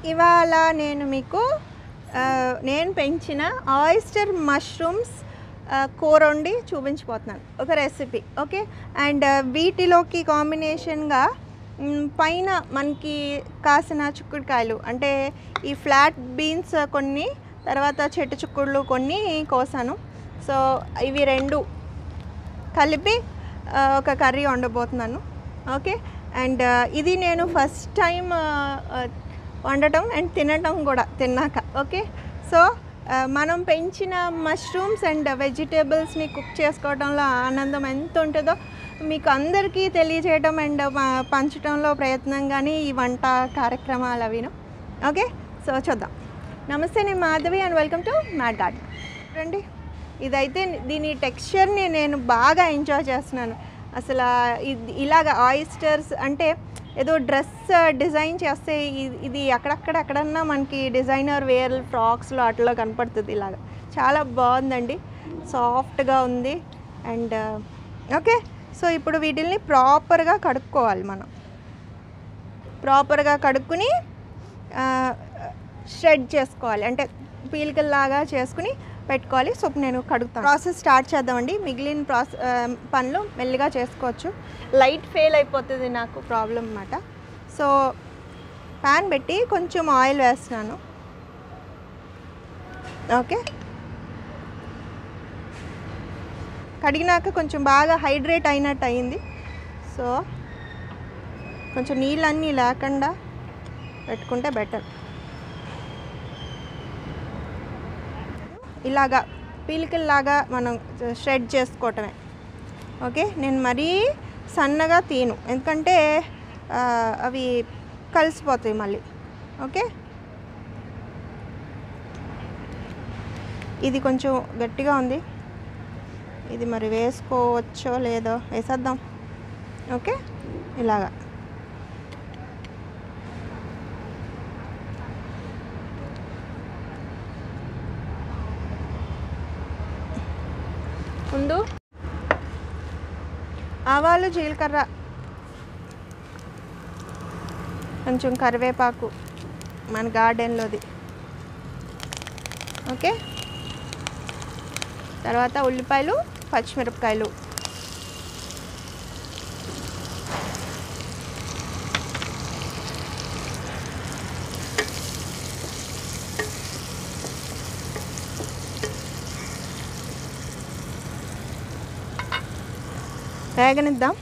ఇవాళ నేను మీకు ఆ, నేను పెంచిన ఆయిస్టర్ మష్రూమ్స్ ఆ, కూర వండి చూపించిపోతున్నాను ఒక రెసిపీ ఓకే అండ్ వీటిలోకి కాంబినేషన్గా మ్, పైన మనకి కాసిన చిక్కుడుకాయలు అంటే ఈ ఫ్లాట్ బీన్స్ కొన్ని తర్వాత చెట్టు చిక్కుళ్ళు కొన్ని కోసాను సో ఇవి రెండు కలిపి ఆ, ఒక కర్రీ వండబోతున్నాను ఓకే అండ్ ఇది నేను ఫస్ట్ టైం వండటం అండ్ తినటం కూడా తిన్నాక ఓకే సో ఆ, మనం పెంచిన మష్రూమ్స్ అండ్ వెజిటేబుల్స్ని కుక్ చేసుకోవడంలో ఆనందం ఎంత ఉంటుందో మీకు అందరికీ తెలియజేయడం అండ్ ప- పంచడంలో ప్రయత్నంగానే ఈ వంట కార్యక్రమాలు అవిను ఓకే సో చూద్దాం నమస్తే నేను Madhavi and welcome to mat garden రండి ఇదైతే దీని టెక్స్చర్ని నేను బాగా ఎంజాయ్ చేస్తున్నాను అసలు ఇది ఇలాగ ఆయిస్టర్స్ అంటే ఏదో డ్రెస్ డిజైన్ చేస్తే ఇ- ఇది అక్కడక్కడ ఎక్కడన్నా మనకి డిజైనర్ వేర్ ఫ్రాక్స్లో అట్లా కనపడుతుంది ఇలాగ చాలా బాగుందండి సాఫ్ట్గా ఉంది అండ్ ఓకే సో ఇప్పుడు వీటిల్ని ప్రాపర్గా కడుక్కోవాలి మనం ప్రాపర్గా కడుక్కుని షెడ్ చేసుకోవాలి అంటే పీలికల్లాగా చేసుకుని పెట్టుకోవాలి సో ఇప్పుడు నేను కడుగుతాను ప్రాసెస్ స్టార్ట్ చేద్దామండి మిగిలిన ప్రాసెస్ పనులు మెల్లిగా చేసుకోవచ్చు లైట్ ఫెయిల్ అయిపోతుంది నాకు ప్రాబ్లం అన్నమాట సో ప్యాన్ పెట్టి కొంచెం ఆయిల్ వేస్తున్నాను ఓకే కడిగినాక కొంచెం బాగా హైడ్రేట్ అయినట్టు అయింది సో కొంచెం నీళ్ళన్నీ లేకుండా పెట్టుకుంటే బెటర్ ఇలాగా పీలికల్లాగా మనం షెడ్ చేసుకోవటమే ఓకే నేను మరీ సన్నగా తీను ఎందుకంటే ఆ, అవి కలిసిపోతాయి మళ్ళీ ఓకే ఇది కొంచెం గట్టిగా ఉంది ఇది మరి వేసుకోవచ్చో లేదో వేసేద్దాం ఓకే ఇలాగా ముందు ఆవాలు జీలకర్ర కొంచెం కరివేపాకు మన గార్డెన్లోది ఓకే తర్వాత ఉల్లిపాయలు పచ్చిమిరపకాయలు వేగనిద్దాం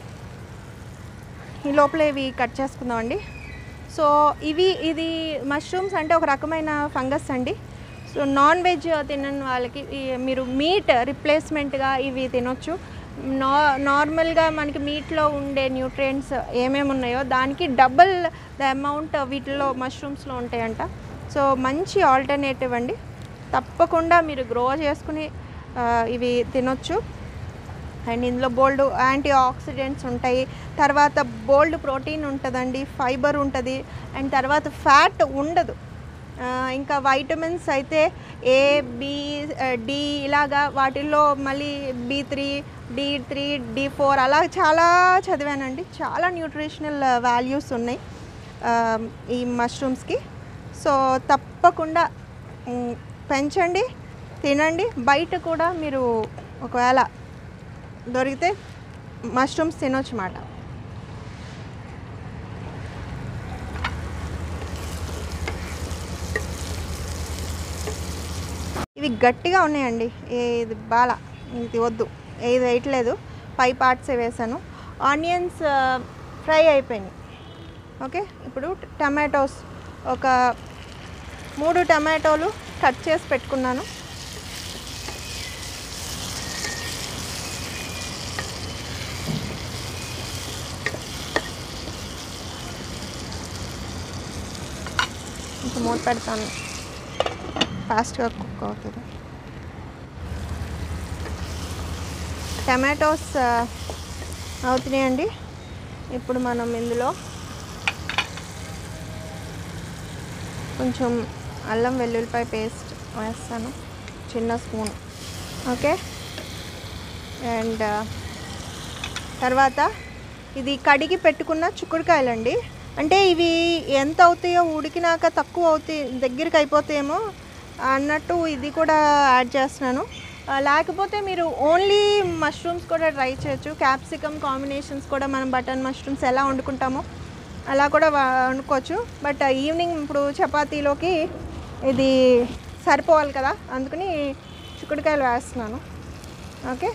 ఈ లోపల ఇవి కట్ చేసుకుందామండి సో ఇవి ఇది మష్రూమ్స్ అంటే ఒక రకమైన ఫంగస్ అండి సో నాన్ వెజ్ తినని వాళ్ళకి ఈ- మీరు మీట్ రిప్లేస్మెంట్గా ఇవి తినొచ్చు నా నార్మల్గా మనకి మీట్లో ఉండే న్యూట్రియంట్స్ ఏమేమి ఉన్నాయో దానికి డబుల్ ద అమౌంట్ వీటిలో మష్రూమ్స్లో ఉంటాయంట సో మంచి ఆల్టర్నేటివ్ అండి తప్పకుండా మీరు గ్రో చేసుకుని ఆ, ఇవి తినొచ్చు అండ్ ఇందులో బోల్డ్ యాంటీ ఆక్సిడెంట్స్ ఉంటాయి తర్వాత బోల్డ్ ప్రోటీన్ ఉంటుందండి ఫైబర్ ఉంటుంది అండ్ తర్వాత ఫ్యాట్ ఉండదు ఆ, ఇంకా వైటమిన్స్ అయితే ఏ బి డి ఇలాగా వాటిల్లో మళ్ళీ B three D three D four అలా చాలా చదివానండి చాలా న్యూట్రిషనల్ వాల్యూస్ ఉన్నాయి ఆ, ఈ మష్రూమ్స్కి సో తప్పకుండా మ్, పెంచండి తినండి బయట కూడా మీరు ఒకవేళ దొరికితే మష్రూమ్స్ తినొచ్చు మాట ఇవి గట్టిగా ఉన్నాయండి ఇది బాల ఇది వద్దు ఏది వేయట్లేదు పై పార్ట్స్ వేసాను ఆనియన్స్ ఫ్రై అయిపోయినాయి ఓకే ఇప్పుడు టమాటోస్ ఒక మూడు టమాటోలు కట్ చేసి పెట్టుకున్నాను ఇంకా మూత పెడతాను ఫాస్ట్గా కుక్ అవుతుంది టమాటోస్ ఆ, అవుతున్నాయండి ఇప్పుడు మనం ఇందులో కొంచెం అల్లం వెల్లుల్లిపాయ పేస్ట్ వేస్తాను చిన్న స్పూన్ ఓకే అండ్ తర్వాత ఇది కడిగి పెట్టుకున్న చిక్కుడుకాయలండి అంటే ఇవి ఎంత అవుతాయో ఉడికినాక తక్కువ అవుతాయి దగ్గరికి అయిపోతాయేమో అన్నట్టు ఇది కూడా యాడ్ చేస్తున్నాను ఆ, లేకపోతే మీరు ఓన్లీ మష్రూమ్స్ కూడా ట్రై చేయొచ్చు క్యాప్సికమ్ కాంబినేషన్స్ కూడా మనం బటన్ మష్రూమ్స్ ఎలా వండుకుంటామో అలా కూడా వా- వండుకోవచ్చు బట్ ఈవినింగ్ ఇప్పుడు చపాతీలోకి ఇది సరిపోవాలి కదా అందుకని చిక్కుడుకాయలు వేస్తున్నాను ఓకే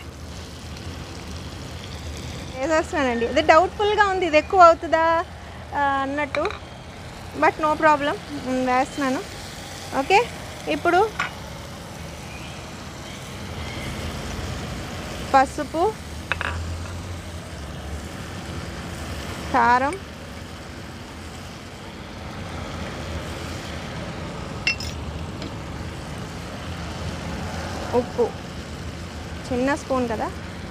వేసేస్తున్నానండి ఇది డౌట్ఫుల్గా ఉంది ఇది ఎక్కువ అవుతుందా ఆ, అన్నట్టు బట్ నో ప్రాబ్లం వేస్తున్నాను ఓకే ఇప్పుడు పసుపు కారం ఉప్పు చిన్న స్పూన్ కదా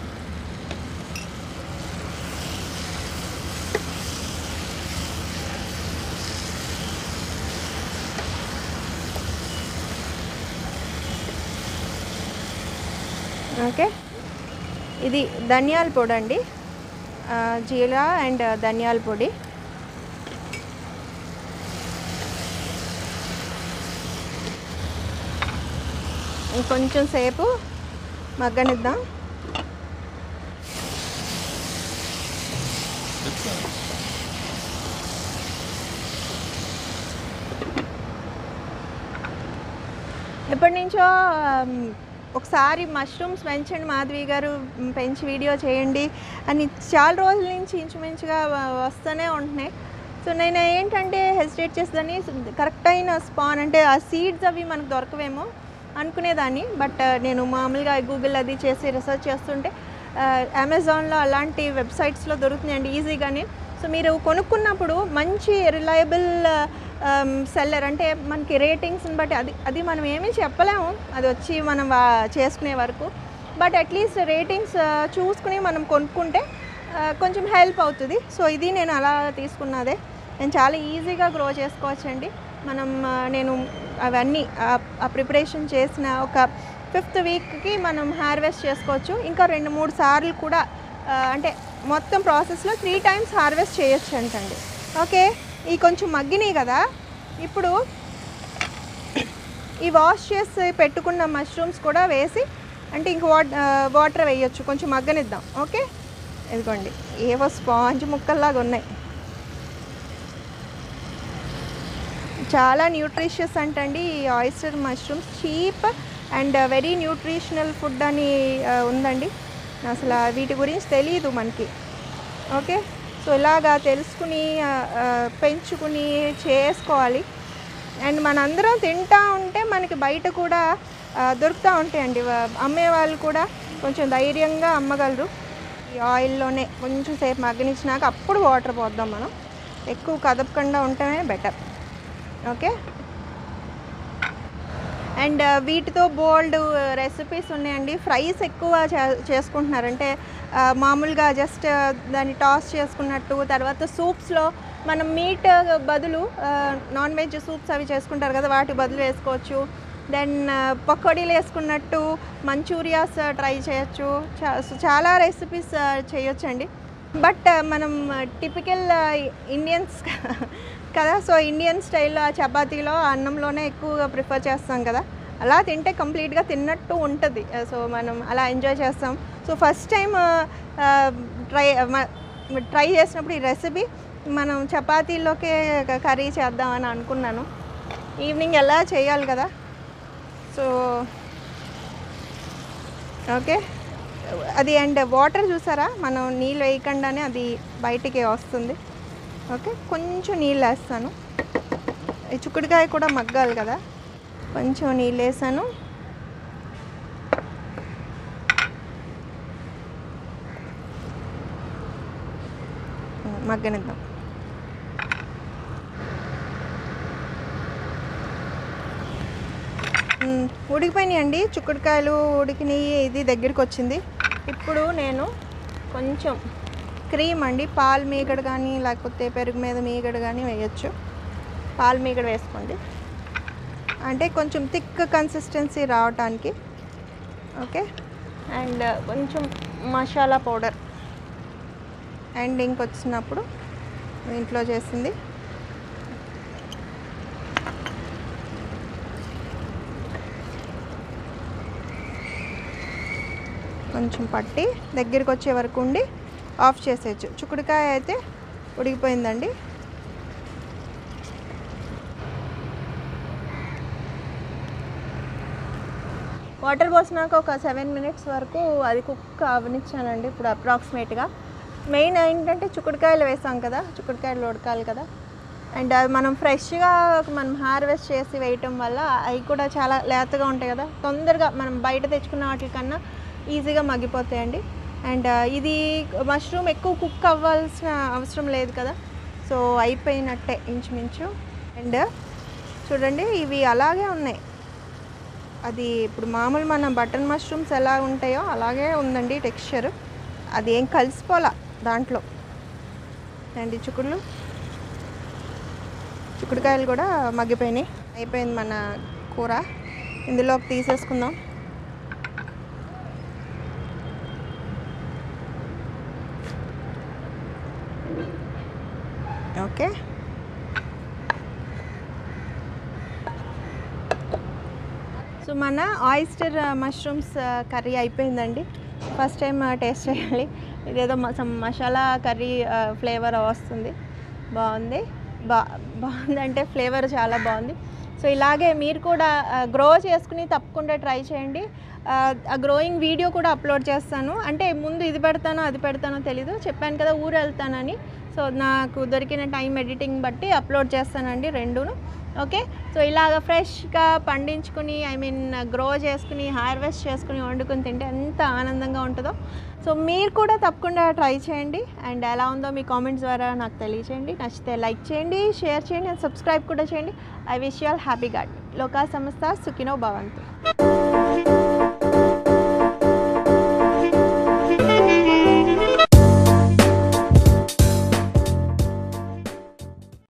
ఓకే ఇది ధనియాల పొడి అండి ఆ, జీరా అండ్ ధనియాల పొడి ఇంకొంచెం సేపు మగ్గనిద్దాం ఎప్పటి నుంచో ఆమ్, ఒకసారి మష్రూమ్స్ పెంచండి మాధవి గారు మ్, పెంచి వీడియో చేయండి అని చాలా రోజుల నుంచి ఇంచుమించుగా వ- వస్తూనే ఉంటున్నాయి సో నేను ఏంటంటే హెసిటేట్ చేసేదాన్ని కరెక్ట్ అయిన స్పాన్ అంటే ఆ సీడ్స్ అవి మనకు దొరకవేమో అనుకునేదాన్ని బట్ నేను మామూలుగా గూగుల్ అది చేసి రీసెర్చ్ చేస్తుంటే అమెజాన్లో అలాంటి వెబ్సైట్స్లో దొరుకుతున్నాయండి ఈజీగానే సో మీరు కొనుక్కున్నప్పుడు మంచి రిలయబుల్ సెల్లర్ అంటే మనకి రేటింగ్స్ని బట్టి అది అది మనం ఏమీ చెప్పలేము అది వచ్చి మనం వా- చేసుకునే వరకు బట్ అట్లీస్ట్ రేటింగ్స్ చూసుకుని మనం కొనుక్కుంటే ఆ, కొంచెం హెల్ప్ అవుతుంది సో ఇది నేను అలా తీసుకున్నదే నేను చాలా ఈజీగా గ్రో చేసుకోవచ్చండి మనం ఆ, నేను అవన్నీ ఆ- ఆ ప్రిపరేషన్ చేసిన ఒక ఫిఫ్త్ వీక్కి మనం హార్వెస్ట్ చేసుకోవచ్చు ఇంకా రెండు మూడు సార్లు కూడా ఆ, అంటే మొత్తం ప్రాసెస్లో త్రీ టైమ్స్ హార్వెస్ట్ చేయొచ్చు అంటండి ఓకే ఈ కొంచెం మగ్గినాయి కదా ఇప్పుడు ఈ వాష్ చేసి పెట్టుకున్న మష్రూమ్స్ కూడా వేసి అంటే ఇంక వాట్ వాటర్ వేయొచ్చు కొంచెం మగ్గనిద్దాం ఓకే ఇదిగోండి ఏవో స్పాంజ్ ముక్కల్లాగా ఉన్నాయి చాలా న్యూట్రిషియస్ అంటండి ఈ oyster mushrooms cheap and very nutritional food అని ఆ, ఉందండి అసలు ఆ వీటి గురించి తెలియదు మనకి ఓకే సో ఇలాగా తెలుసుకుని ఆ, ఆ, పెంచుకుని చేసుకోవాలి అండ్ మనందరం తింటా ఉంటే మనకి బయట కూడా ఆ, దొరుకుతూ ఉంటాయండి వా- అమ్మే వాళ్ళు కూడా కొంచెం ధైర్యంగా అమ్మగలరు ఈ ఆయిల్లోనే కొంచెం సేపు మగ్గనిచ్చినాక అప్పుడు వాటర్ పోద్దాం మనం ఎక్కువ కదపకుండా ఉంటమే బెటర్ ఓకే అండ్ వీటితో బోల్డ్ రెసిపీస్ ఉన్నాయండి ఫ్రైస్ ఎక్కువ చే- చేసుకుంటున్నారు అంటే ఆ, మామూలుగా జస్ట్ దాన్ని టాస్ చేసుకున్నట్టు తర్వాత సూప్స్లో మనం మీట్ బదులు నాన్ వెజ్ సూప్స్ అవి చేసుకుంటారు కదా వాటి బదులు వేసుకోవచ్చు దెన్ పకోడీలు వేసుకున్నట్టు మంచూరియాస్ ట్రై చేయొచ్చు చా- so చాలా రెసిపీస్ చేయొచ్చండి బట్ మనం టిపికల్ ఇండియన్స్ కదా సో ఇండియన్ స్టైల్లో ఆ చపాతీలో ఆ అన్నంలోనే ఎక్కువగా ప్రిఫర్ చేస్తాం కదా అలా తింటే కంప్లీట్గా తిన్నట్టు ఉంటుంది సో మనం అలా ఎంజాయ్ చేస్తాం so first time try try చేసినప్పుడు ఈ రెసిపీ మనం చపాతీలోకే కర్రీ చేద్దామని అనుకున్నాను ఈవినింగ్ ఎలా చేయాలి కదా సో ఓకే అది అండ్ వాటర్ చూసారా మనం నీళ్ళు వేయకుండానే అది బయటికి వస్తుంది ఓకే కొంచెం నీళ్ళు వేస్తాను ఈ చిక్కుడుకాయ కూడా మగ్గాలి కదా కొంచెం నీళ్ళు వేసాను మగ్గనిద్దాం మ్, ఉడికిపోయినాయి అండి చిక్కుడుకాయలు ఉడికినాయి ఇది దగ్గరికి వచ్చింది ఇప్పుడు నేను కొంచెం క్రీమ్ అండి పాలు మీగడ కానీ లేకపోతే పెరుగు మీద మీగడ కానీ వేయచ్చు పాలు మీగడ వేసుకోండి అంటే కొంచెం థిక్ కన్సిస్టెన్సీ రావటానికి ఓకే అండ్ కొంచెం మసాలా పౌడర్ అండ్ ఇంకొచ్చినప్పుడు ఇంట్లో చేసింది కొంచెం పట్టి దగ్గరికి వచ్చే వరకు ఉండి ఆఫ్ చేసేయచ్చు చుక్కుడుకాయ అయితే ఉడికిపోయిందండి వాటర్ పోసినాక ఒక సెవెన్ మినిట్స్ వరకు అది కుక్ అవనిచ్చానండి ఇప్పుడు అప్రాక్సిమేట్గా మెయిన్ ఏంటంటే చుక్కుడుకాయలు వేసాం కదా చుక్కుడుకాయలు ఉడకాలి కదా అండ్ అవి మనం ఫ్రెష్గా మనం హార్వెస్ట్ చేసి వేయటం వల్ల అవి కూడా చాలా లేతగా ఉంటాయి కదా తొందరగా మనం బయట తెచ్చుకున్న వాటికన్నా ఈజీగా మగ్గిపోతాయండి అండ్ ఇది మష్రూమ్ ఎక్కువ కుక్ అవ్వాల్సిన అవసరం లేదు కదా సో అయిపోయినట్టే ఇంచుమించు అండ్ చూడండి ఇవి అలాగే ఉన్నాయి అది ఇప్పుడు మామూలు మన బటన్ మష్రూమ్స్ ఎలా ఉంటాయో అలాగే ఉందండి టెక్స్చర్ అది ఏం కలిసిపోలా దాంట్లో అండి చిక్కుడులు చిక్కుడుకాయలు కూడా మగ్గిపోయినాయి అయిపోయింది మన కూర ఇందులోకి తీసేసుకుందాం ఓకే సో మన ఆయిస్టర్ మష్రూమ్స్ కర్రీ అయిపోయిందండి ఫస్ట్ టైం టేస్ట్ చేయాలి ఇదేదో సమ్ మసాలా కర్రీ ఫ్లేవర్ వస్తుంది బాగుంది బా బాగుందంటే ఫ్లేవర్ చాలా బాగుంది సో ఇలాగే మీరు కూడా గ్రో చేసుకుని తప్పకుండా ట్రై చేయండి ఆ, ఆ గ్రోయింగ్ వీడియో కూడా అప్లోడ్ చేస్తాను అంటే ముందు ఇది పెడతానో అది పెడతానో తెలీదు చెప్పాను కదా ఊరు వెళ్తానని సో నాకు దొరికిన టైం ఎడిటింగ్ బట్టి అప్లోడ్ చేస్తానండి రెండును ఓకే సో ఇలాగ ఫ్రెష్గా పండించుకుని ఐ మీన్ గ్రో చేసుకుని హార్వెస్ట్ చేసుకుని వండుకుని తింటే ఎంత ఆనందంగా ఉంటుందో సో మీరు కూడా తప్పకుండా ట్రై చేయండి అండ్ ఎలా ఉందో మీ కామెంట్స్ ద్వారా నాకు తెలియచేయండి నచ్చితే లైక్ చేయండి షేర్ చేయండి అండ్ సబ్స్క్రైబ్ కూడా చేయండి I wish you all happy god లోకా సంస్థ సుఖినో భవంతు